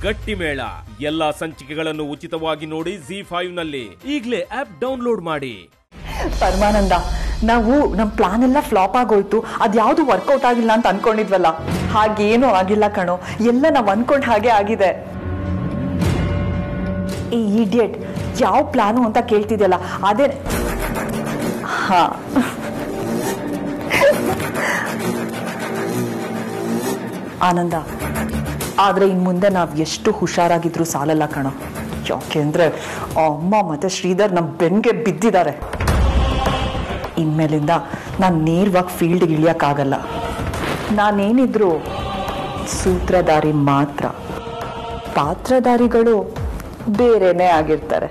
ಗಟ್ಟಿ ಮೇಳ ಎಲ್ಲಾ ಸಂಚಿಕೆಗಳನ್ನು ಉಚಿತವಾಗಿ ನೋಡಿ ಜಿ ಫೈವ್ ನಲ್ಲಿ ಈಗಲೇ ಆಪ್ ಡೌನ್ಲೋಡ್ ಮಾಡಿ ಪರಮಾನಂದ ನಾವು ನಮ್ ಪ್ಲಾನ್ ಎಲ್ಲ ಫ್ಲಾಪ್ ಆಗೋಯ್ತು ಅದ್ಯಾವುದು ವರ್ಕೌಟ್ ಆಗಿಲ್ಲ ಅಂತ ಅನ್ಕೊಂಡಿದ್ವಲ್ಲ ಹಾಗೇನೂ ಆಗಿಲ್ಲ ಕಣೋ ಎಲ್ಲ ನಾವ್ ಅನ್ಕೊಂಡ್ ಹಾಗೆ ಆಗಿದೆ ಈ ಇಡಿಯಟ್ ಯಾವ ಪ್ಲಾನು ಅಂತ ಕೇಳ್ತಿದ್ಯಲ್ಲ ಅದೇ ಹಾ ಆನಂದ ಆದ್ರೆ ಇನ್ ಮುಂದೆ ನಾವ್ ಎಷ್ಟು ಹುಷಾರಾಗಿದ್ರು ಸಾಲಲ್ಲ ಕಣೋ ಯಾಕೆಂದ್ರೆ ಆ ಅಮ್ಮ ಮತ್ತೆ ಶ್ರೀಧರ್ ನಮ್ ಬೆನ್ಗೆ ಬಿದ್ದಿದ್ದಾರೆ ಇನ್ಮೇಲಿಂದ ನಾನು ನೇರವಾಗಿ ಫೀಲ್ಡ್ಗೆ ಇಳಿಯೋಕ್ಕಾಗಲ್ಲ ನಾನೇನಿದ್ರು ಸೂತ್ರಧಾರಿ ಮಾತ್ರ ಪಾತ್ರಧಾರಿಗಳು ಬೇರೆನೇ ಆಗಿರ್ತಾರೆ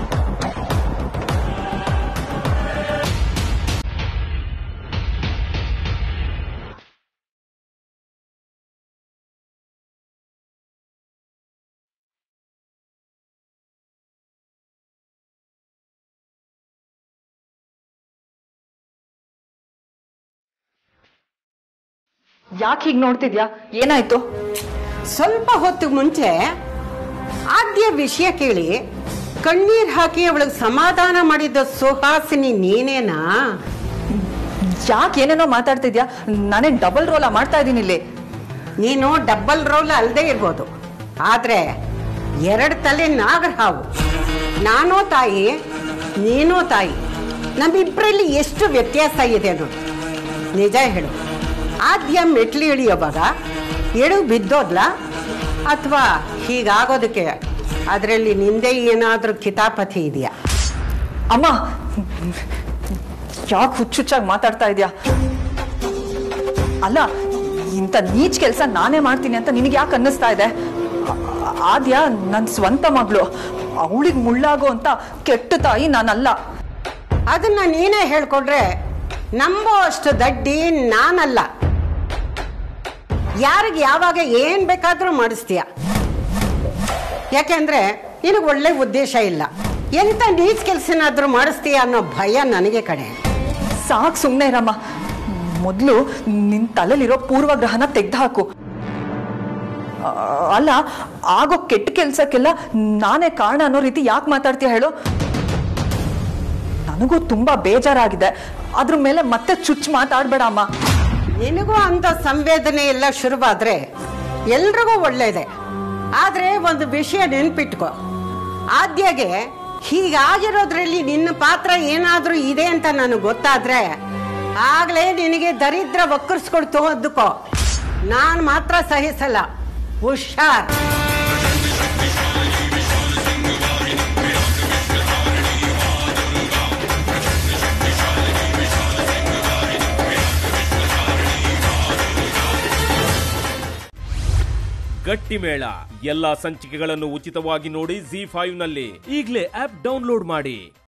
ಯಾಕೆ ಹೀಗೆ ನೋಡ್ತಿದ್ಯಾ ಏನಾಯ್ತು ಸ್ವಲ್ಪ ಹೊತ್ತು ಮುಂಚೆ ಆದ್ಯ ವಿಷಯ ಕೇಳಿ ಕಣ್ಣೀರ್ ಹಾಕಿ ಅವಳಿಗೆ ಸಮಾಧಾನ ಮಾಡಿದ ಸುಹಾಸಿನಿ ನೀನೇನಾ ಯಾಕೆ ಏನೇನೋ ಮಾತಾಡ್ತಿದ್ಯಾ ನಾನೇನ್ ಡಬಲ್ ರೋಲ ಮಾಡ್ತಾ ಇದ್ದೀನಿ ಇಲ್ಲಿ ನೀನು ಡಬ್ಬಲ್ ರೋಲ್ ಅಲ್ಲದೆ ಇರ್ಬೋದು ಆದ್ರೆ ಎರಡು ತಲೆ ನಾಗರ ಹಾವು ನಾನೋ ತಾಯಿ ನೀನೋ ತಾಯಿ ನಮ್ಮಿಬ್ಬರಲ್ಲಿ ಎಷ್ಟು ವ್ಯತ್ಯಾಸ ಇದೆ ನೋಡಿ ನಿಜ ಹೇಳು ಆದ್ಯ ಮೆಟ್ಲು ಇಳಿಯೋವಾಗ ಎಡು ಬಿದ್ದೋದ್ಲ ಅಥವಾ ಹೀಗಾಗೋದಕ್ಕೆ ಅದರಲ್ಲಿ ನಿಂದೆ ಏನಾದರೂ ಕಿತಾಪತಿ ಇದೆಯಾ ಅಮ್ಮ ಯಾಕೆ ಹುಚ್ಚುಚ್ಚಾಗಿ ಮಾತಾಡ್ತಾ ಇದ್ಯಾ ಅಲ್ಲ ಇಂಥ ನೀಚ್ ಕೆಲಸ ನಾನೇ ಮಾಡ್ತೀನಿ ಅಂತ ನಿನಗೆ ಯಾಕೆ ಅನ್ನಿಸ್ತಾ ಇದೆ ಆ- ಆದ್ಯ ನನ್ನ ಸ್ವಂತ ಮಗಳು ಅವಳಿಗೆ ಮುಳ್ಳಾಗೋ ಅಂತ ಕೆಟ್ಟ ತಾಯಿ ನಾನಲ್ಲ ಅದನ್ನ ನೀನೇ ಹೇಳ್ಕೊಡ್ರೆ ನಂಬೋ ಅಷ್ಟು ದಡ್ಡಿ ನಾನಲ್ಲ ಯಾರಿಗೆ ಯಾವಾಗ ಏನ್ ಬೇಕಾದ್ರೂ ಮಾಡಿಸ್ತೀಯ ಯಾಕೆಂದ್ರೆ ನಿನಗೆ ಒಳ್ಳೆ ಉದ್ದೇಶ ಇಲ್ಲ ಎಂತ ನೀಚ್ ಕೆಲಸನಾದ್ರೂ ಮಾಡಿಸ್ತೀಯ ಅನ್ನೋ ಭಯ ನನಗೆ ಕಡೆ ಸಾಕ್ ಸುಮ್ಮನೆ ಇರಮ್ಮ ಮೊದಲು ನಿನ್ ತಲೆಲಿರೋ ಪೂರ್ವಗ್ರಹನ ತೆಗ್ದು ಹಾಕು ಆ, ಅಲ್ಲ ಆಗೋ ಕೆಟ್ಟ ಕೆಲ್ಸಕ್ಕೆಲ್ಲ ನಾನೇ ಕಾರಣ ಅನ್ನೋ ರೀತಿ ಯಾಕೆ ಮಾತಾಡ್ತೀಯ ಹೇಳು ನನಗೂ ತುಂಬಾ ಬೇಜಾರಾಗಿದೆ ಅದ್ರ ಮೇಲೆ ಮತ್ತೆ ಚುಚ್ಚು ಮಾತಾಡ್ಬೇಡ ಅಮ್ಮ ನಿನಗೂ ಅಂತ ಸಂವೇದನೆ ಎಲ್ಲ ಶುರುವಾದ್ರೆ ಎಲ್ರಿಗೂ ಒಳ್ಳೇದೆ ಆದ್ರೆ ಒಂದು ವಿಷಯ ನೆನ್ಪಿಟ್ಕೋ ಆದ್ಯಗೆ ಹೀಗಾಗಿರೋದ್ರಲ್ಲಿ ನಿನ್ನ ಪಾತ್ರ ಏನಾದ್ರೂ ಇದೆ ಅಂತ ನನಗೆ ಗೊತ್ತಾದ್ರೆ ಆಗ್ಲೇ ನಿನಗೆ ದರಿದ್ರ ವಕ್ಕರ್ಸ್ಕೊಳ್ತು ಅಂದುಕೋ ನಾನ್ ಮಾತ್ರ ಸಹಿಸಲ್ಲ ಹುಷಾರ್ ಗಟ್ಟಿ ಮೇಳ ಎಲ್ಲಾ ಸಂಚಿಕೆಗಳನ್ನು ಉಚಿತವಾಗಿ ನೋಡಿ ಜಿ ಫೈವ್ ನಲ್ಲಿ ಈಗಲೇ ಆಪ್ ಡೌನ್ಲೋಡ್ ಮಾಡಿ